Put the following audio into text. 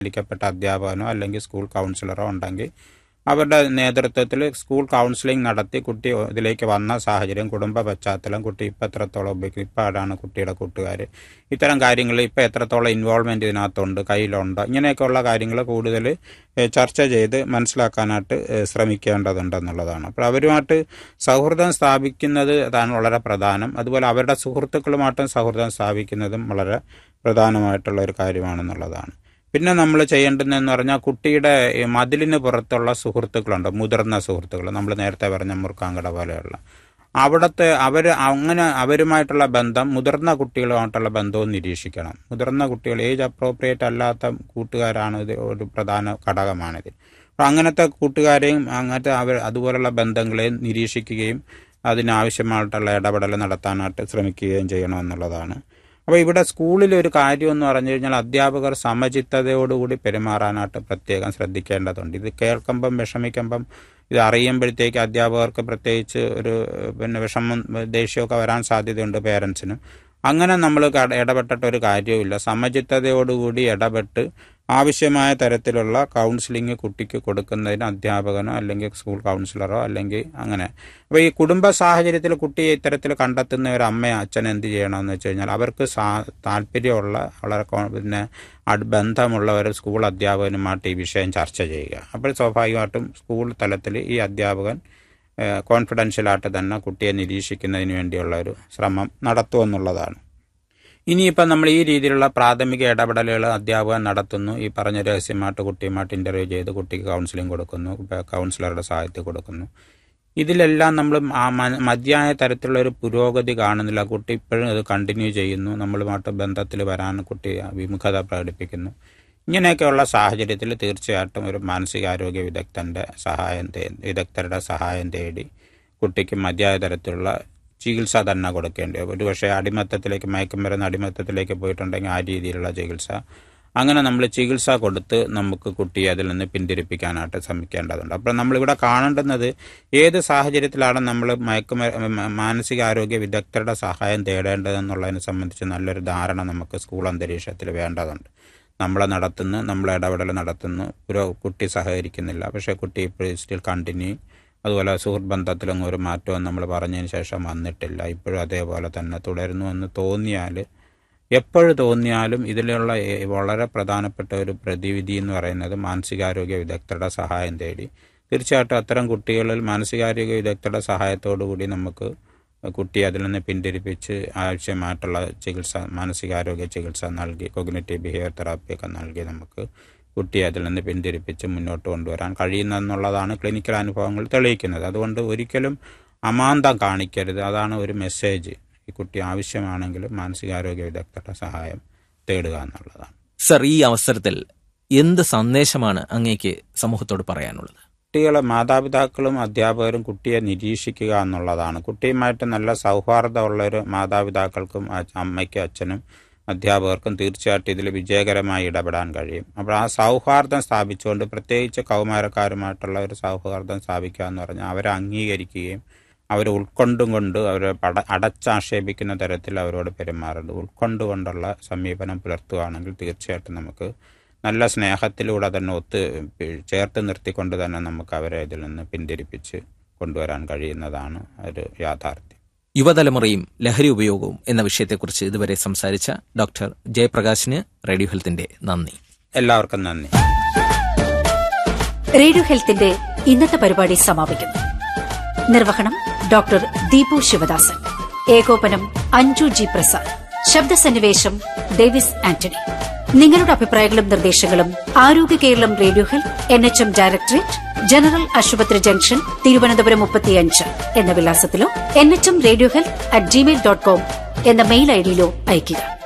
ലിക്കപ്പെട്ട അധ്യാപകനോ അല്ലെങ്കിൽ സ്കൂൾ കൗൺസിലറോ ഉണ്ടെങ്കിൽ അവരുടെ നേതൃത്വത്തിൽ സ്കൂൾ കൗൺസിലിംഗ് നടത്തി കുട്ടി ഇതിലേക്ക് വന്ന സാഹചര്യം കുടുംബ പശ്ചാത്തലം കുട്ടി ഇപ്പം എത്രത്തോളം ഉപയോഗിക്കും ഇപ്പം ആരാണ് കുട്ടിയുടെ കൂട്ടുകാർ ഇത്തരം കാര്യങ്ങൾ ഇപ്പം എത്രത്തോളം ഇൻവോൾവ്മെൻറ്റ് ഇതിനകത്തുണ്ട് കയ്യിലുണ്ട് ഇങ്ങനെയൊക്കെയുള്ള കാര്യങ്ങൾ കൂടുതൽ ഏഹ്, ചർച്ച ചെയ്ത് മനസ്സിലാക്കാനായിട്ട് ഏഹ്, ശ്രമിക്കേണ്ടതുണ്ടെന്നുള്ളതാണ് അപ്പോൾ അവരുമായിട്ട് സൗഹൃദം സ്ഥാപിക്കുന്നത് അതാണ് വളരെ പ്രധാനം അതുപോലെ അവരുടെ സുഹൃത്തുക്കളുമായിട്ടും സൗഹൃദം സ്ഥാപിക്കുന്നതും വളരെ പ്രധാനമായിട്ടുള്ള ഒരു കാര്യമാണെന്നുള്ളതാണ് പിന്നെ നമ്മൾ ചെയ്യേണ്ടതെന്ന് പറഞ്ഞാൽ കുട്ടിയുടെ ഈ മതിലിന് പുറത്തുള്ള സുഹൃത്തുക്കളുണ്ട് മുതിർന്ന സുഹൃത്തുക്കൾ നമ്മൾ നേരത്തെ പറഞ്ഞ മുറുക്കാങ്കട പോലെയുള്ള അവിടുത്തെ അവർ അങ്ങനെ അവരുമായിട്ടുള്ള ബന്ധം മുതിർന്ന കുട്ടികളുമായിട്ടുള്ള ബന്ധവും നിരീക്ഷിക്കണം മുതിർന്ന കുട്ടികൾ ഏജ് അപ്രോപ്രിയേറ്റ് അല്ലാത്ത കൂട്ടുകാരാണ് ഇത് ഒരു പ്രധാന ഘടകമാണിത് അപ്പോൾ അങ്ങനത്തെ കൂട്ടുകാരെയും അങ്ങനത്തെ അവർ അതുപോലുള്ള ബന്ധങ്ങളെയും നിരീക്ഷിക്കുകയും അതിനാവശ്യമായിട്ടുള്ള ഇടപെടൽ നടത്താനായിട്ട് ശ്രമിക്കുകയും ചെയ്യണമെന്നുള്ളതാണ് അപ്പോൾ ഇവിടെ സ്കൂളിൽ ഒരു കാര്യം എന്ന് പറഞ്ഞു കഴിഞ്ഞാൽ അധ്യാപകർ സമചിത്തതയോടുകൂടി പെരുമാറാനായിട്ട് പ്രത്യേകം ശ്രദ്ധിക്കേണ്ടതുണ്ട് ഇത് കേൾക്കുമ്പം വിഷമിക്കുമ്പം ഇത് അറിയുമ്പോഴത്തേക്ക് അധ്യാപകർക്ക് പ്രത്യേകിച്ച് ഒരു പിന്നെ വിഷമം ദേഷ്യമൊക്കെ വരാൻ സാധ്യതയുണ്ട് പേരൻസിനും അങ്ങനെ നമ്മൾ കട- ഇടപെട്ടിട്ട് ഒരു കാര്യവുമില്ല സമചിത്തതയോടുകൂടി ഇടപെട്ട് ആവശ്യമായ തരത്തിലുള്ള കൗൺസിലിംഗ് കുട്ടിക്ക് കൊടുക്കുന്നതിന് അധ്യാപകനോ അല്ലെങ്കിൽ സ്കൂൾ കൗൺസിലറോ അല്ലെങ്കിൽ അങ്ങനെ അപ്പോൾ ഈ കുടുംബ സാഹചര്യത്തിൽ കുട്ടിയെ ഇത്തരത്തിൽ കണ്ടെത്തുന്ന ഒരു അമ്മയോ അച്ഛൻ എന്ത് ചെയ്യണമെന്ന് വെച്ച് കഴിഞ്ഞാൽ അവർക്ക് സാ താല്പര്യമുള്ള വളരെ കോ- പിന്നെ അട് ബന്ധമുള്ള ഒരു സ്കൂൾ അധ്യാപകനുമായിട്ട് ഈ വിഷയം ചർച്ച ചെയ്യുക അപ്പോൾ സ്വാഭാവികമായിട്ടും സ്കൂൾ തലത്തിൽ ഈ അധ്യാപകൻ കോൺഫിഡൻഷ്യലായിട്ട് തന്നെ കുട്ടിയെ നിരീക്ഷിക്കുന്നതിന് വേണ്ടിയുള്ള ഒരു ശ്രമം നടത്തുമെന്നുള്ളതാണ് ഇനിയിപ്പം നമ്മൾ ഈ രീതിയിലുള്ള പ്രാഥമിക ഇടപെടലുകൾ അധ്യാപകൻ നടത്തുന്നു ഈ പറഞ്ഞ രഹസ്യമായിട്ട് കുട്ടിയുമായിട്ട് ഇൻ്റർവ്യൂ ചെയ്ത് കുട്ടിക്ക് കൗൺസിലിംഗ് കൊടുക്കുന്നു ഇപ്പം കൗൺസിലറുടെ സഹായത്തിൽ കൊടുക്കുന്നു ഇതിലെല്ലാം നമ്മൾ ആ മ- മതിയായ തരത്തിലുള്ള ഒരു പുരോഗതി കാണുന്നില്ല കുട്ടി ഇപ്പോഴും അത് കണ്ടിന്യൂ ചെയ്യുന്നു നമ്മളുമായിട്ട് ബന്ധത്തിൽ വരാൻ കുട്ടി വിമുഖത പ്രകടിപ്പിക്കുന്നു ഇങ്ങനെയൊക്കെയുള്ള സാഹചര്യത്തിൽ തീർച്ചയായിട്ടും ഒരു മാനസികാരോഗ്യ വിദഗ്ധൻ്റെ സഹായം തേ വിദഗ്ധരുടെ സഹായം തേടി കുട്ടിക്ക് മതിയായ തരത്തിലുള്ള ചികിത്സ തന്നെ കൊടുക്കേണ്ടി വരും ഒരുപക്ഷെ അടിമത്തത്തിലേക്ക് മയക്കുമരുന്ന് അടിമത്തത്തിലേക്ക് പോയിട്ടുണ്ടെങ്കിൽ ആ രീതിയിലുള്ള ചികിത്സ അങ്ങനെ നമ്മൾ ചികിത്സ കൊടുത്ത് നമുക്ക് കുട്ടിയെ അതിൽ നിന്ന് പിന്തിരിപ്പിക്കാനായിട്ട് ശ്രമിക്കേണ്ടതുണ്ട് അപ്പോൾ നമ്മളിവിടെ കാണേണ്ടുന്നത് ഏത് സാഹചര്യത്തിലാണ് നമ്മൾ മയക്കുമ മാനസികാരോഗ്യ വിദഗ്ധരുടെ സഹായം തേടേണ്ടതെന്നുള്ളതിനെ സംബന്ധിച്ച് നല്ലൊരു ധാരണ നമുക്ക് സ്കൂൾ അന്തരീക്ഷത്തിൽ വേണ്ടതുണ്ട് നമ്മളെ നടത്തുന്നു നമ്മളെ ഇടപെടൽ നടത്തുന്നു ഒരു കുട്ടി സഹകരിക്കുന്നില്ല പക്ഷേ കുട്ടി ഇപ്പോഴും സ്റ്റിൽ കണ്ടിന്യൂ അതുപോലെ സുഹൃത്ത് ബന്ധത്തിലൊന്നും ഒരു മാറ്റവും നമ്മൾ പറഞ്ഞതിന് ശേഷം വന്നിട്ടില്ല ഇപ്പോഴും അതേപോലെ തന്നെ തുടരുന്നു എന്ന് തോന്നിയാൽ എപ്പോഴും തോന്നിയാലും ഇതിലുള്ള ഏ- വളരെ പ്രധാനപ്പെട്ട ഒരു പ്രതിവിധി എന്ന് പറയുന്നത് മാനസികാരോഗ്യ വിദഗ്ധരുടെ സഹായം തേടി തീർച്ചയായിട്ടും അത്തരം കുട്ടികളിൽ മാനസികാരോഗ്യ വിദഗ്ധരുടെ സഹായത്തോടു കൂടി നമുക്ക് കുട്ടിയെ അതിൽ നിന്ന് പിന്തിരിപ്പിച്ച് ആവശ്യമായിട്ടുള്ള ചികിത്സ മാനസികാരോഗ്യ ചികിത്സ നൽകി കൊഗ്നറ്റീവ് ബിഹേവിയർ തെറാപ്പിയൊക്കെ നൽകി നമുക്ക് കുട്ടിയെ അതിൽ നിന്ന് പിന്തിരിപ്പിച്ച് മുന്നോട്ട് കൊണ്ടുവരാൻ കഴിയുന്നെന്നുള്ളതാണ് ക്ലിനിക്കൽ അനുഭവങ്ങൾ തെളിയിക്കുന്നത് അതുകൊണ്ട് ഒരിക്കലും അമാന്തം കാണിക്കരുത് അതാണ് ഒരു മെസ്സേജ് ഈ കുട്ടി ആവശ്യമാണെങ്കിൽ മാനസികാരോഗ്യ വിദഗ്ധരുടെ സഹായം തേടുക എന്നുള്ളതാണ് സർ ഈ അവസരത്തിൽ എന്ത് സന്ദേശമാണ് അങ്ങേക്ക് സമൂഹത്തോട് പറയാനുള്ളത് കുട്ടികളെ മാതാപിതാക്കളും അധ്യാപകരും കുട്ടിയെ നിരീക്ഷിക്കുക എന്നുള്ളതാണ് കുട്ടിയുമായിട്ട് നല്ല സൗഹാർദ്ദമുള്ള ഒരു മാതാപിതാക്കൾക്കും അ- അമ്മയ്ക്കും അച്ഛനും അധ്യാപകർക്കും തീർച്ചയായിട്ടും ഇതിൽ വിജയകരമായി ഇടപെടാൻ കഴിയും അപ്പോൾ ആ സൗഹാർദ്ദം സ്ഥാപിച്ചുകൊണ്ട് പ്രത്യേകിച്ച് കൗമാരക്കാരുമായിട്ടുള്ള ഒരു സൗഹാർദ്ദം സ്ഥാപിക്കുക എന്ന് പറഞ്ഞാൽ അവരെ അംഗീകരിക്കുകയും അവരെ ഉൾക്കൊണ്ടും കൊണ്ട് അവരെ പട അടച്ചാക്ഷേപിക്കുന്ന തരത്തിൽ അവരോട് പെരുമാറുന്നത് ഉൾക്കൊണ്ടുകൊണ്ടുള്ള സമീപനം പുലർത്തുകയാണെങ്കിൽ തീർച്ചയായിട്ടും നമുക്ക് നല്ല സ്നേഹത്തിലൂടെ തന്നെ ഒത്ത് പി- ചേർത്ത് നിർത്തിക്കൊണ്ട് തന്നെ നമുക്ക് അവരെ ഇതിൽ നിന്ന് പിന്തിരിപ്പിച്ച് കൊണ്ടുവരാൻ കഴിയുന്നതാണ് ഒരു യാഥാർത്ഥ്യം യുവതലമുറയും ലഹരി ഉപയോഗവും എന്ന വിഷയത്തെക്കുറിച്ച് ഇതുവരെ സംസാരിച്ച ഡോക്ടർ ജയപ്രകാശിന് റേഡിയോ ഹെൽത്തിന്റെ നന്ദി എല്ലാവർക്കും നന്ദി റേഡിയോ ഹെൽത്തിന്റെ ഇന്നത്തെ പരിപാടി സമാപിക്കുന്നു നിർവഹണം ഡോക്ടർ ദീപു ശിവദാസൻ ഏകോപനം അഞ്ജു ജി പ്രസാദ് ശബ്ദസന്നിവേശം ഡേവിസ് ആന്റണി നിങ്ങളുടെ അഭിപ്രായങ്ങളും നിർദ്ദേശങ്ങളും Arogya Keralam radio health N H M directorate general ആശുപത്രി ജംഗ്ഷൻ തിരുവനന്തപുരം മുപ്പത്തിയഞ്ച് എന്ന വിലാസത്തിലോ N H M radio health at Gmail dot com എന്ന മെയിൽ ഐഡിയിലോ അയയ്ക്കുക